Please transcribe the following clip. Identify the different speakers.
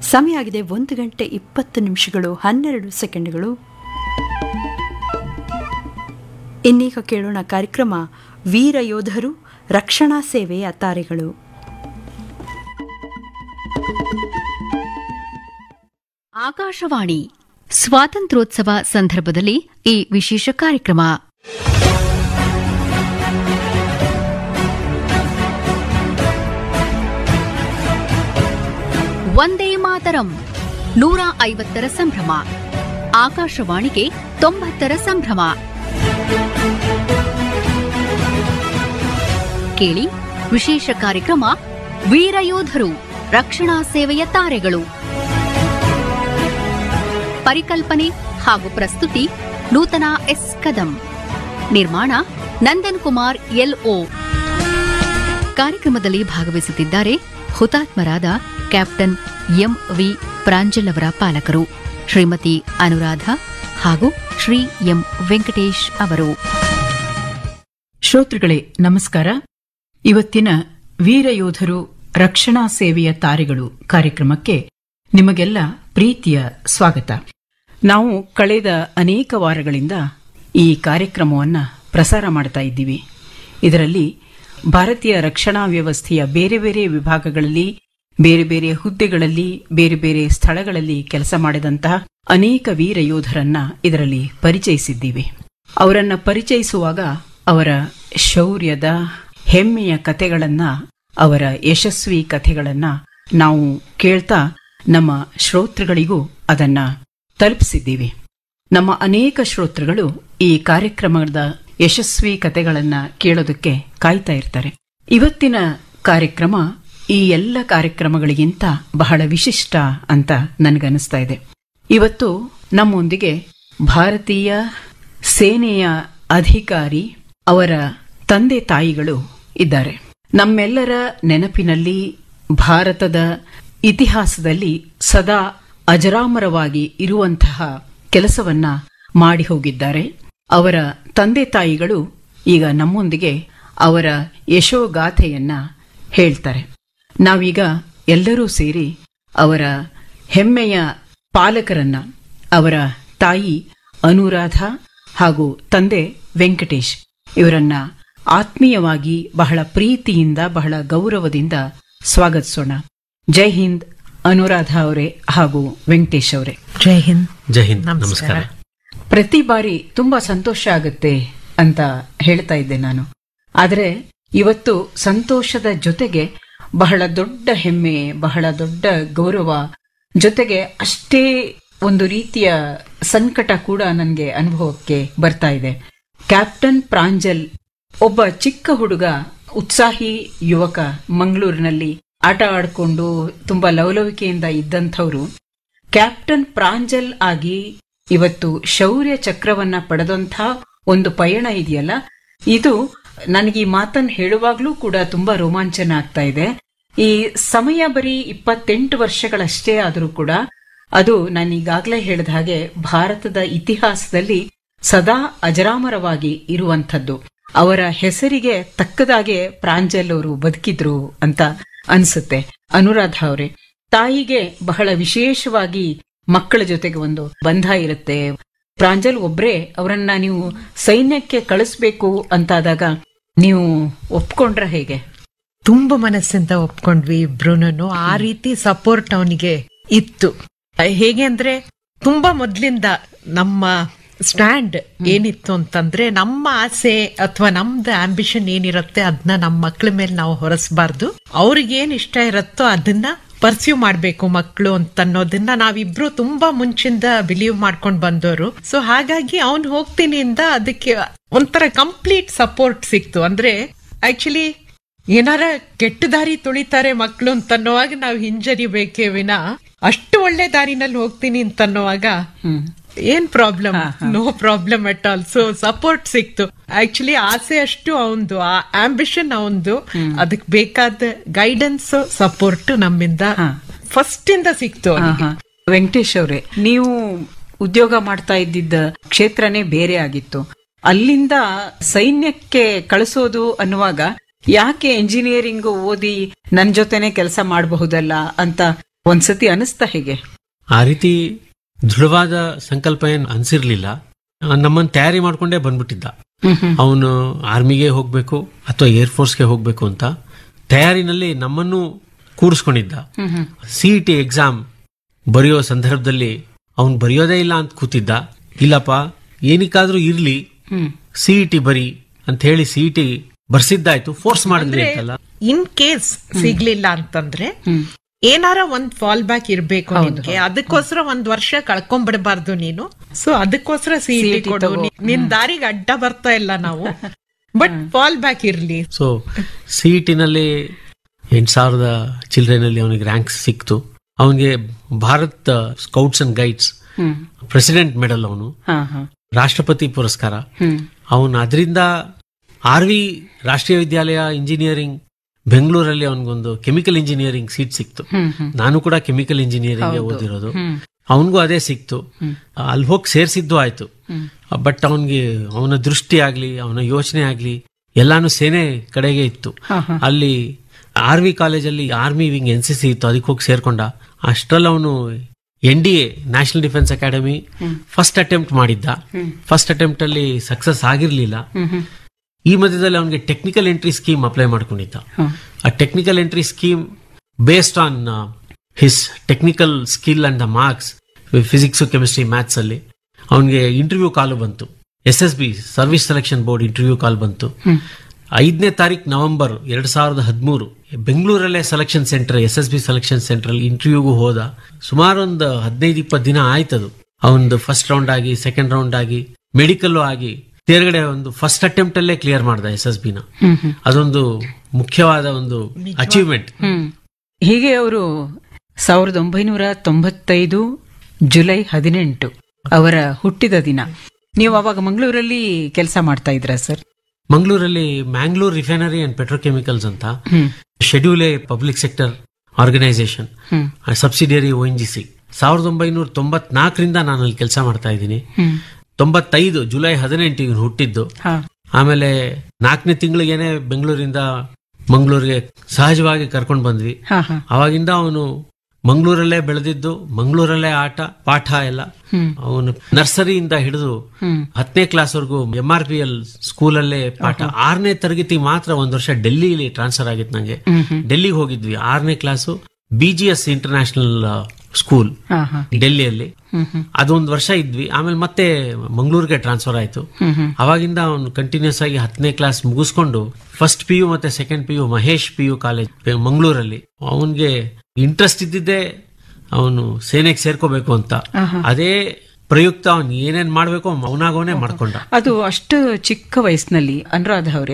Speaker 1: ಸಮಯ ಆಗಿದೆ ಒಂದು ಗಂಟೆ ಇಪ್ಪತ್ತು ನಿಮಿಷಗಳು ಹನ್ನೆರಡು ಸೆಕೆಂಡ್ಗಳು ಇನ್ನೀಗ ಕೇಳೋಣ ಕಾರ್ಯಕ್ರಮ ವೀರ ಯೋಧರು ರಕ್ಷಣಾ ಸೇವೆಯ ತಾರೆಗಳು
Speaker 2: ಆಕಾಶವಾಣಿ ಸ್ವಾತಂತ್ರ್ಯೋತ್ಸವ ಸಂದರ್ಭದಲ್ಲಿ ಈ ವಿಶೇಷ ಕಾರ್ಯಕ್ರಮ ವಂದೇ ಮಾತರಂ ನೂರ ಐವತ್ತರ ಸಂಭ್ರಮ ಆಕಾಶವಾಣಿಗೆ ತೊಂಬತ್ತರ ಸಂಭ್ರಮ ಕೇಳಿ ವಿಶೇಷ ಕಾರ್ಯಕ್ರಮ ವೀರಯೋಧರು ರಕ್ಷಣಾ ಸೇವೆಯ ತಾರೆಗಳು ಪರಿಕಲ್ಪನೆ ಹಾಗೂ ಪ್ರಸ್ತುತಿ ನೂತನ ಎಸ್ ಕದಂ ನಿರ್ಮಾಣ ನಂದನ್ ಕುಮಾರ್ ಎಲ್ಒ ಕಾರ್ಯಕ್ರಮದಲ್ಲಿ ಭಾಗವಹಿಸುತ್ತಿದ್ದಾರೆ ಹುತಾತ್ಮರಾದ ಕ್ಯಾಪ್ಟನ್ ಎಂ ವಿ ಪ್ರಾಂಜಲ್ ಅವರ ಪಾಲಕರು ಶ್ರೀಮತಿ ಅನುರಾಧ ಹಾಗೂ ಶ್ರೀ ಎಂ ವೆಂಕಟೇಶ್ ಅವರು
Speaker 3: ಶ್ರೋತೃಗಳೇ ನಮಸ್ಕಾರ ಇವತ್ತಿನ ವೀರಯೋಧರು ರಕ್ಷಣಾ ಸೇವೆಯ ತಾರೆಗಳು ಕಾರ್ಯಕ್ರಮಕ್ಕೆ ನಿಮಗೆಲ್ಲ ಪ್ರೀತಿಯ ಸ್ವಾಗತ ನಾವು ಕಳೆದ ಅನೇಕ ವಾರಗಳಿಂದ ಈ ಕಾರ್ಯಕ್ರಮವನ್ನ ಪ್ರಸಾರ ಮಾಡ್ತಾ ಇದ್ದೀವಿ ಇದರಲ್ಲಿ ಭಾರತೀಯ ರಕ್ಷಣಾ ವ್ಯವಸ್ಥೆಯ ಬೇರೆ ಬೇರೆ ವಿಭಾಗಗಳಲ್ಲಿ ಬೇರೆ ಬೇರೆ ಹುದ್ದೆಗಳಲ್ಲಿ ಬೇರೆ ಬೇರೆ ಸ್ಥಳಗಳಲ್ಲಿ ಕೆಲಸ ಮಾಡಿದಂತಹ ಅನೇಕ ವೀರ ಯೋಧರನ್ನ ಇದರಲ್ಲಿ ಪರಿಚಯಿಸಿದ್ದೀವಿ ಅವರನ್ನ ಪರಿಚಯಿಸುವಾಗ ಅವರ ಶೌರ್ಯದ ಹೆಮ್ಮೆಯ ಕಥೆಗಳನ್ನ ಅವರ ಯಶಸ್ವಿ ಕಥೆಗಳನ್ನ ನಾವು ಕೇಳ್ತಾ ನಮ್ಮ ಶ್ರೋತೃಗಳಿಗೂ ಅದನ್ನ ತಲುಪಿಸಿದ್ದೀವಿ ನಮ್ಮ ಅನೇಕ ಶ್ರೋತೃಗಳು ಈ ಕಾರ್ಯಕ್ರಮದ ಯಶಸ್ವಿ ಕಥೆಗಳನ್ನ ಕೇಳೋದಕ್ಕೆ ಕಾಯ್ತಾ ಇರ್ತಾರೆ ಇವತ್ತಿನ ಕಾರ್ಯಕ್ರಮ ಈ ಎಲ್ಲ ಕಾರ್ಯಕ್ರಮಗಳಿಗಿಂತ ಬಹಳ ವಿಶಿಷ್ಟ ಅಂತ ನನಗನ್ನಿಸ್ತಾ ಇದೆ ಇವತ್ತು ನಮ್ಮೊಂದಿಗೆ ಭಾರತೀಯ ಸೇನೆಯ ಅಧಿಕಾರಿ ಅವರ ತಂದೆ ತಾಯಿಗಳು ಇದ್ದಾರೆ ನಮ್ಮೆಲ್ಲರ ನೆನಪಿನಲ್ಲಿ ಭಾರತದ ಇತಿಹಾಸದಲ್ಲಿ ಸದಾ ಅಜರಾಮರವಾಗಿ ಇರುವಂತಹ ಕೆಲಸವನ್ನ ಮಾಡಿ ಹೋಗಿದ್ದಾರೆ ಅವರ ತಂದೆ ತಾಯಿಗಳು ಈಗ ನಮ್ಮೊಂದಿಗೆ ಅವರ ಯಶೋಗಾಥೆಯನ್ನ ಹೇಳ್ತಾರೆ ನಾವೀಗ ಎಲ್ಲರೂ ಸೇರಿ ಅವರ ಹೆಮ್ಮೆಯ ಪಾಲಕರನ್ನ ಅವರ ತಾಯಿ ಅನುರಾಧ ಹಾಗೂ ತಂದೆ ವೆಂಕಟೇಶ್ ಇವರನ್ನ ಆತ್ಮೀಯವಾಗಿ ಬಹಳ ಪ್ರೀತಿಯಿಂದ ಬಹಳ ಗೌರವದಿಂದ ಸ್ವಾಗತಿಸೋಣ ಜೈ ಹಿಂದ್ ಅನುರಾಧ ಅವರೇ ಹಾಗೂ ವೆಂಕಟೇಶ್ ಅವರೇ
Speaker 4: ಜೈ ಹಿಂದ್
Speaker 5: ಜೈ ಹಿಂದ್ ನಮಸ್ಕಾರ
Speaker 3: ಪ್ರತಿ ಬಾರಿ ತುಂಬಾ ಸಂತೋಷ ಆಗುತ್ತೆ ಅಂತ ಹೇಳ್ತಾ ಇದ್ದೆ ನಾನು ಆದರೆ ಇವತ್ತು ಸಂತೋಷದ ಜೊತೆಗೆ ಬಹಳ ದೊಡ್ಡ ಹೆಮ್ಮೆ ಬಹಳ ದೊಡ್ಡ ಗೌರವ ಜೊತೆಗೆ ಅಷ್ಟೇ ಒಂದು ರೀತಿಯ ಸಂಕಟ ಕೂಡ ನನಗೆ ಅನುಭವಕ್ಕೆ ಬರ್ತಾ ಇದೆ ಕ್ಯಾಪ್ಟನ್ ಪ್ರಾಂಜಲ್ ಒಬ್ಬ ಚಿಕ್ಕ ಹುಡುಗ ಉತ್ಸಾಹಿ ಯುವಕ ಮಂಗಳೂರಿನಲ್ಲಿ ಆಟ ಆಡ್ಕೊಂಡು ತುಂಬಾ ಲವಲವಿಕೆಯಿಂದ ಇದ್ದಂಥವ್ರು ಕ್ಯಾಪ್ಟನ್ ಪ್ರಾಂಜಲ್ ಆಗಿ ಇವತ್ತು ಶೌರ್ಯ ಚಕ್ರವನ್ನ ಪಡೆದಂಥ ಒಂದು ಪಯಣ ಇದೆಯಲ್ಲ ಇದು ನನಗೆ ಈ ಮಾತನ್ನು ಹೇಳುವಾಗ್ಲೂ ಕೂಡ ತುಂಬಾ ರೋಮಾಂಚನ ಆಗ್ತಾ ಇದೆ ಈ ಸಮಯ ಬರೀ ಇಪ್ಪತ್ತೆಂಟು ವರ್ಷಗಳಷ್ಟೇ ಆದರೂ ಕೂಡ ಅದು ನಾನು ಈಗಾಗಲೇ ಹೇಳಿದ ಹಾಗೆ ಭಾರತದ ಇತಿಹಾಸದಲ್ಲಿ ಸದಾ ಅಜರಾಮರವಾಗಿ ಇರುವಂಥದ್ದು ಅವರ ಹೆಸರಿಗೆ ತಕ್ಕದಾಗೆ ಪ್ರಾಂಜಲ್ ಅವರು ಬದುಕಿದ್ರು ಅಂತ ಅನ್ಸುತ್ತೆ ಅನುರಾಧ ಅವರೇ ತಾಯಿಗೆ ಬಹಳ ವಿಶೇಷವಾಗಿ ಮಕ್ಕಳ ಜೊತೆಗೆ ಒಂದು ಬಂಧ ಇರುತ್ತೆ ಪ್ರಾಂಜಲ್ ಒಬ್ರೇ ಅವರನ್ನ ನೀವು ಸೈನ್ಯಕ್ಕೆ ಕಳಿಸ್ಬೇಕು ಅಂತಾದಾಗ ನೀವು ಒಪ್ಕೊಂಡ್ರ ಹೇಗೆ
Speaker 4: ತುಂಬಾ ಮನಸ್ಸಿಂದ ಒಪ್ಕೊಂಡ್ವಿ ಇಬ್ರುನು ಆ ರೀತಿ ಸಪೋರ್ಟ್ ಅವನಿಗೆ ಇತ್ತು ಹೇಗೆ ಅಂದ್ರೆ ತುಂಬಾ ಮೊದ್ಲಿಂದ ನಮ್ಮ ಸ್ಟ್ಯಾಂಡ್ ಏನಿತ್ತು ಅಂತಂದ್ರೆ ನಮ್ಮ ಆಸೆ ಅಥವಾ ನಮ್ದು ಆಂಬಿಷನ್ ಏನಿರುತ್ತೆ ಅದನ್ನ ನಮ್ಮ ಮಕ್ಳ ಮೇಲೆ ನಾವು ಹೊರಸಬಾರ್ದು ಅವ್ರಿಗೆ ಏನ್ ಇಷ್ಟ ಇರುತ್ತೋ ಅದನ್ನ ಪರ್ಸ್ಯೂ ಮಾಡ್ಬೇಕು ಮಕ್ಕಳು ಅಂತ ಅನ್ನೋದನ್ನ ನಾವಿಬ್ರು ತುಂಬಾ ಮುಂಚಿಂದ ಬಿಲೀವ್ ಮಾಡ್ಕೊಂಡ್ ಬಂದವರು ಸೊ ಹಾಗಾಗಿ ಅವ್ನ್ ಹೋಗ್ತೀನಿ ಇಂದ ಅದಕ್ಕೆ ಒಂಥರ ಕಂಪ್ಲೀಟ್ ಸಪೋರ್ಟ್ ಸಿಕ್ತು ಅಂದ್ರೆ ಆಕ್ಚುಲಿ ಏನಾರ ಕೆಟ್ಟ ದಾರಿ ತುಳಿತಾರೆ ಮಕ್ಕಳು ಅಂತನ್ನುವಾಗ ನಾವು ಹಿಂಜರಿಬೇಕೇ ವಿನ ಅಷ್ಟು ಒಳ್ಳೆ ದಾರಿನಲ್ಲಿ ಹೋಗ್ತೀನಿ ಅಂತನ್ನುವಾಗ ಏನ್ problem no problem at all so support ಸಿಕ್ತು ಆಕ್ಚುಲಿ ಆಸೆ ಅಷ್ಟು ಅವಂದು ಆ ಆಂಬಿಷನ್ ಅವಂದು ಅದಕ್ ಬೇಕಾದ ಗೈಡೆನ್ಸ್ ಸಪೋರ್ಟ್ ನಮ್ಮಿಂದ ಫಸ್ಟ್ ಇಂದ ಸಿಕ್ತು ಅವ್ನಿಗೆ.
Speaker 3: ಆಹಾ. ವೆಂಕಟೇಶ್ ಅವರೇ ನೀವು ಉದ್ಯೋಗ ಮಾಡ್ತಾ ಇದ್ದಿದ್ದ ಕ್ಷೇತ್ರನೇ ಬೇರೆ ಆಗಿತ್ತು ಅಲ್ಲಿಂದ ಸೈನ್ಯಕ್ಕೆ ಕಳಿಸೋದು ಅನ್ನುವಾಗ ಯಾಕೆ ಎಂಜಿನಿಯರಿಂಗ್ ಓದಿ ನನ್ ಜೊತೆನೆ ಕೆಲಸ ಮಾಡಬಹುದಲ್ಲ ಅಂತ ಒಂದ್ಸತಿ ಅನಿಸ್ತಾ ಹೇಗೆ
Speaker 5: ಆ ರೀತಿ ದೃಢವಾದ ಸಂಕಲ್ಪ ಏನು ಅನ್ಸಿರ್ಲಿಲ್ಲ ನಮ್ಮನ್ನು ತಯಾರಿ ಮಾಡ್ಕೊಂಡೇ ಬಂದ್ಬಿಟ್ಟಿದ್ದ ಅವನು ಆರ್ಮಿಗೆ ಹೋಗ್ಬೇಕು ಅಥವಾ ಏರ್ ಫೋರ್ಸ್ಗೆ ಹೋಗ್ಬೇಕು ಅಂತ ತಯಾರಿನಲ್ಲಿ ನಮ್ಮನ್ನು ಕೂರಿಸ್ಕೊಂಡಿದ್ದ ಸಿ ಟಿ ಎಕ್ಸಾಮ್ ಬರೆಯೋ ಸಂದರ್ಭದಲ್ಲಿ ಅವನು ಬರೆಯೋದೇ ಇಲ್ಲ ಅಂತ ಕೂತಿದ್ದ ಇಲ್ಲಪ್ಪ ಏನಕ್ಕಾದ್ರೂ ಇರ್ಲಿ ಸಿ ಟಿ ಬರಿ ಅಂತ ಹೇಳಿ ಸಿ ಟಿ ಬರ್ಸಿದ್ದಾಯ್ತು ಫೋರ್ಸ್ ಮಾಡಿದ್ವಿ ಅಂತಲ್ಲ
Speaker 4: ಇನ್ ಕೇಸ್ ಸಿಗ್ಲಿಲ್ಲ ಅಂತಂದ್ರೆ ಏನಾರ ಒಂದ್ ಫಾಲ್ ಬ್ಯಾಕ್ ಇರ್ಬೇಕು ನಿನ್ಗೆ ಅದಕ್ಕೋಸ್ಕರ ಒಂದ್ ವರ್ಷ ಕಳ್ಕೊಂಡ್ಬಿಡಬಾರ್ದು ನೀನು ಸೊ ಅದಕ್ಕೋಸ್ಕರ ಸಿಇಟಿ
Speaker 3: CET
Speaker 4: ಕೊಡು
Speaker 3: ತಗೋ.
Speaker 4: ನೀ- ನಿನ್ ದಾರಿಗೆ ಅಡ್ಡ ಬರ್ತಾ ಇಲ್ಲ ನಾವು ಬಟ್ ಫಾಲ್ ಬ್ಯಾಕ್ ಇರ್ಲಿ
Speaker 5: ಸೊ ಸಿ ಟಿನಲ್ಲಿ ಎಂಟು ಸಾವಿರದ ಚಿಲ್ಡ್ರನಲ್ಲಿ ಅವನಿಗೆ ರ್ಯಾಂಕ್ ಸಿಕ್ತು ಅವನಿಗೆ Bharat scouts and guides
Speaker 3: hmm
Speaker 5: president medal ಅವನು
Speaker 3: ಹಾ ಹಾ
Speaker 5: ರಾಷ್ಟ್ರಪತಿ ಪುರಸ್ಕಾರ
Speaker 3: ಹ್ಮ್
Speaker 5: ಅವನು ಅದರಿಂದ ಆರ್ ವಿ ರಾಷ್ಟ್ರೀಯ ವಿದ್ಯಾಲಯ ಇಂಜಿನಿಯರಿಂಗ್ ಬೆಂಗಳೂರಲ್ಲಿ ಅವನಿಗೊಂದು ಕೆಮಿಕಲ್ ಇಂಜಿನಿಯರಿಂಗ್ ಸೀಟ್ ಸಿಕ್ತು
Speaker 3: ಹ್ಮ್ ಹ್ಮ್
Speaker 5: ನಾನು ಕೂಡ ಕೆಮಿಕಲ್ ಇಂಜಿನಿಯರಿಂಗ್ ಓದಿರೋದು
Speaker 3: ಹ್ಮ್
Speaker 5: ಅವನಿಗೂ ಅದೇ ಸಿಕ್ತು ಅಲ್ಲಿ ಹೋಗಿ ಸೇರ್ಸಿದ್ದು ಆಯ್ತು ಬಟ್ ಅವನಿಗೆ ಅವನ ದೃಷ್ಟಿ ಆಗ್ಲಿ ಅವನ ಯೋಚನೆ ಆಗ್ಲಿ ಎಲ್ಲಾನು ಸೇನೆ ಕಡೆಗೆ ಇತ್ತು
Speaker 3: ಹಾ, ಹಾ.
Speaker 5: ಅಲ್ಲಿ ಆರ್ ವಿ ಕಾಲೇಜಲ್ಲಿ army wing N C C ಇತ್ತು ಅದಕ್ಕೆ ಹೋಗಿ ಸೇರ್ಕೊಂಡ ಅಷ್ಟ್ರಲ್ಲಿ ಅವನು N D A national defence academy first attempt ಮಾಡಿದ್ದ ಫಸ್ಟ್ ಅಟೆಂಪ್ಟ್ ಅಲ್ಲಿ ಸಕ್ಸಸ್ ಆಗಿರ್ಲಿಲ್ಲ ಈ ಮಧ್ಯದಲ್ಲಿ ಅವನಿಗೆ ಟೆಕ್ನಿಕಲ್ ಎಂಟ್ರಿ ಸ್ಕೀಮ್ ಅಪ್ಲೈ ಮಾಡ್ಕೊಂಡಿದ್ದ ಆ technical entry scheme based on his technical skill and the marks physics chemistry maths ಅಲ್ಲಿ ಅವನಿಗೆ ಇಂಟರ್ವ್ಯೂ ಕಾಲು ಬಂತು S S B service selection board interview call ಬಂತು ಐದನೇ ತಾರೀಕು ನವೆಂಬರ್ ಎರಡ್ ಸಾವಿರದ ಹದಿಮೂರು ಬೆಂಗಳೂರಲ್ಲೇ selection centre S S B selection centre ಅಲ್ಲಿ ಇಂಟರ್ವ್ಯೂಗೂ ಹೋದ ಸುಮಾರು ಒಂದು ಹದಿನೈದು ಇಪ್ಪತ್ತು ದಿನ ಆಯ್ತದು ಅವನದು ಫಸ್ಟ್ ರೌಂಡ್ ಆಗಿ ಸೆಕೆಂಡ್ ರೌಂಡ್ ಆಗಿ ಮೆಡಿಕಲ್ ಆಗಿ ತೇರ್ಗಡೆ ಒಂದು ಫಸ್ಟ್ ಅಟೆಂಪ್ಟ್ ಅಲ್ಲೇ ಕ್ಲಿಯರ್ ಮಾಡ್ದ ಎಸ್ ಎಸ್ ಬಿನ ಅದೊಂದು ಮುಖ್ಯವಾದ ಒಂದು ಅಚೀವ್ಮೆಂಟ್
Speaker 3: ಹ್ಮ್ ಹೀಗೆ ಅವರು ಸಾವಿರದ ಒಂಬೈನೂರ ತೊಂಬತ್ತೈದು ಜುಲೈ ಹದಿನೆಂಟು ಅವರ ಹುಟ್ಟಿದ ದಿನ ನೀವು ಅವಾಗ ಮಂಗಳೂರಲ್ಲಿ ಕೆಲಸ ಮಾಡ್ತಾ ಇದ್ರಾ ಸರ್
Speaker 5: ಮಂಗಳೂರಲ್ಲಿ ಮ್ಯಾಂಗ್ಳೂರ್ ರಿಫೈನರಿ ಅಂಡ್ ಪೆಟ್ರೋಕೆಮಿಕಲ್ಸ್ ಅಂತ
Speaker 3: hmm
Speaker 5: schedule A public sector organisation
Speaker 3: hmm
Speaker 5: subsidiary O N G C ಸಾವಿರದ ಒಂಬೈನೂರ ತೊಂಬತ್ನಾಲ್ಕರಿಂದ ನಾನು ಅಲ್ಲಿ ಕೆಲಸ ಮಾಡ್ತಾ ಇದ್ದೀನಿ
Speaker 3: ಹ್ಮ್
Speaker 5: ತೊಂಬತ್ತೈದು ಜುಲೈ ಹದಿನೆಂಟು ಇವನು ಹುಟ್ಟಿದ್ದು
Speaker 3: ಹಾ
Speaker 5: ಆಮೇಲೆ ನಾಲ್ಕನೇ ತಿಂಗಳಿಗೇನೆ ಬೆಂಗಳೂರಿಂದ ಮಂಗಳೂರಿಗೆ ಸಹಜವಾಗಿ ಕರ್ಕೊಂಡು ಬಂದ್ವಿ
Speaker 3: ಹಾ ಹಾ
Speaker 5: ಅವಾಗಿಂದ ಅವನು ಮಂಗಳೂರಲ್ಲೇ ಬೆಳೆದಿದ್ದು ಮಂಗಳೂರಲ್ಲೇ ಆಟ ಪಾಠ ಎಲ್ಲ
Speaker 3: ಹ್ಮ್
Speaker 5: ಅವನು ನರ್ಸರಿಯಿಂದ ಹಿಡಿದು
Speaker 3: ಹ್ಮ್
Speaker 5: ಹತ್ತನೇ ಕ್ಲಾಸ್ವರೆಗೂ ಎಂ ಆರ್ ಪಿ ಎಲ್ ಸ್ಕೂಲಲ್ಲೇ ಪಾಠ ಆರನೇ ತರಗತಿ ಮಾತ್ರ ಒಂದ್ ವರ್ಷ ಡೆಲ್ಲಿಲಿ ಟ್ರಾನ್ಸ್ಫರ್ ಆಗಿತ್ತು ನಂಗೆ ಡೆಲ್ಲಿಗೆ ಹೋಗಿದ್ವಿ ಆರನೇ class B G S international school
Speaker 3: ಹಾ ಹಾ
Speaker 5: ಡೆಲ್ಲಿಯಲ್ಲಿ
Speaker 3: ಹ್ಮ್ ಹ್ಮ್
Speaker 5: ಅದೊಂದು ವರ್ಷ ಇದ್ವಿ ಆಮೇಲೆ ಮತ್ತೆ ಮಂಗಳೂರಿಗೆ ಟ್ರಾನ್ಸ್ಫರ್ ಆಯ್ತು
Speaker 3: ಹ್ಮ್ ಹ್ಮ್
Speaker 5: ಅವಾಗಿಂದ ಅವನು ಕಂಟಿನ್ಯೂಸ್ ಆಗಿ ಹತ್ತನೇ ಕ್ಲಾಸ್ ಮುಗಿಸ್ಕೊಂಡು ಫಸ್ಟ್ ಪಿ ಯು ಮತ್ತೆ second P U Mahesh P U college ಮಂಗಳೂರಲ್ಲಿ ಅವನಿಗೆ ಇಂಟ್ರೆಸ್ಟ್ ಇದ್ದಿದ್ದೇ ಅವನು ಸೇನೆಗೆ ಸೇರ್ಕೋಬೇಕು ಅಂತ ಅದೇ ಪ್ರಯುಕ್ತ ಅವನು ಏನೇನ್ ಮಾಡ್ಬೇಕು ಅವನಾಗವನೇ ಮಾಡ್ಕೊಂಡ
Speaker 3: ಅದು ಅಷ್ಟು ಚಿಕ್ಕ ವಯಸ್ಸಿನಲ್ಲಿ ಅನುರಾಧ ಅವರೇ